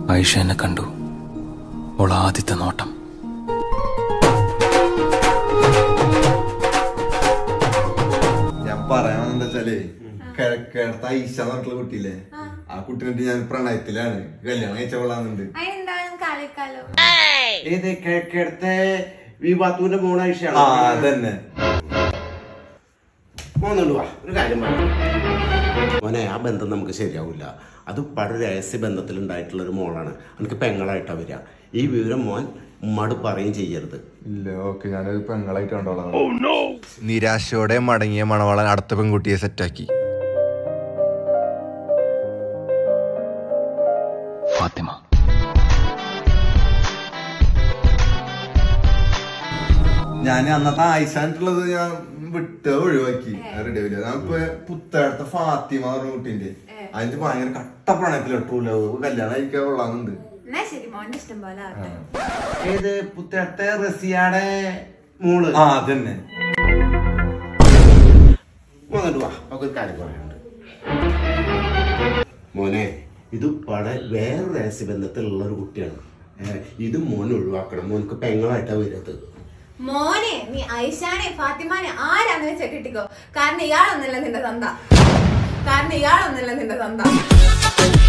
ഐഷ എന്നെ കണ്ടു ഓൾ ആദ്യത്തെ നോട്ടം ഞാൻ പറയാനെന്താ വെച്ചാലേ കിഴക്കേടത്ത ഐഷ എന്ന് പറഞ്ഞിട്ടുള്ള കുട്ടിയില്ലേ ആ കുട്ടീനെ ഞാൻ പ്രണയത്തിലാണ് കല്യാണം കഴിച്ച കൊള്ളാന്നുണ്ട് അതെന്താണ് കളിക്കാലോ ഏത് കിഴക്കേടത്തെ വിവാത്തുവിന്റെ മോണ ആ വിഷയമാണ് അതന്നെ മോന്നുള്ളൂ വാ ഒരു കാര്യം പറയാം മോനെ ആ ബന്ധം നമുക്ക് ശരിയാവില്ല അത് പല രഹസ്യ ബന്ധത്തിൽ ഉണ്ടായിട്ടുള്ള ഒരു മോളാണ് എനിക്ക് പെങ്ങളായിട്ടാ വരിക ഈ വിവരം മോൻ ഉമ്മാട് പറയും ചെയ്യരുത് ഇല്ല ഓക്കെ ഞാനൊരു പെങ്ങളായിട്ട് കണ്ടോളാം നിരാശയോടെ മടങ്ങിയ മണവാളൻ അടുത്ത പെൺകുട്ടിയെ സെറ്റാക്കി ഫാത്തിമ ഞാൻ അന്നത്തെ ആയിഷായിട്ടുള്ളത് ഞാൻ വിട്ട് ഒഴിവാക്കി റെഡി ആവില്ല ഞാൻ ഇപ്പൊ പുത്തേടത്തെ ഫാത്തിമ പറഞ്ഞ കുട്ടീന്റെ അതിന്റെ ഭയങ്കര കട്ട പ്രണയത്തിലിട്ടൂല കല്യാണം കഴിക്കാൻ കൊള്ളാന്നുണ്ട് എന്നാ ശരി മോന്റെ ഇഷ്ടം പോലെ ആവട്ടെ ഏത് പുത്തേടത്തെ റസിയാടെ മോള് ആ അതന്നെ മോന്നിട്ട് വാ നമുക്ക് ഒരു കാര്യം പറയാനുണ്ട് മോനെ ഇത് പട വേറെ രഹസ്യ ബന്ധത്തിലുള്ള ഒരു കുട്ടിയാണ് ഏ, ഇത് മോൻ ഒഴിവാക്കണം മോനക്ക് പെങ്ങളായിട്ടാ വരുന്നത് മോനെ നീ ഐഷാനെ ഫാത്തിമാനെ ആരാന്ന് വെച്ചാ കിട്ടിക്കോ കാരണം ഇയാളൊന്നല്ല നിന്റെ തന്ത കാരണം ഇയാളൊന്നല്ല നിന്റെ തന്ത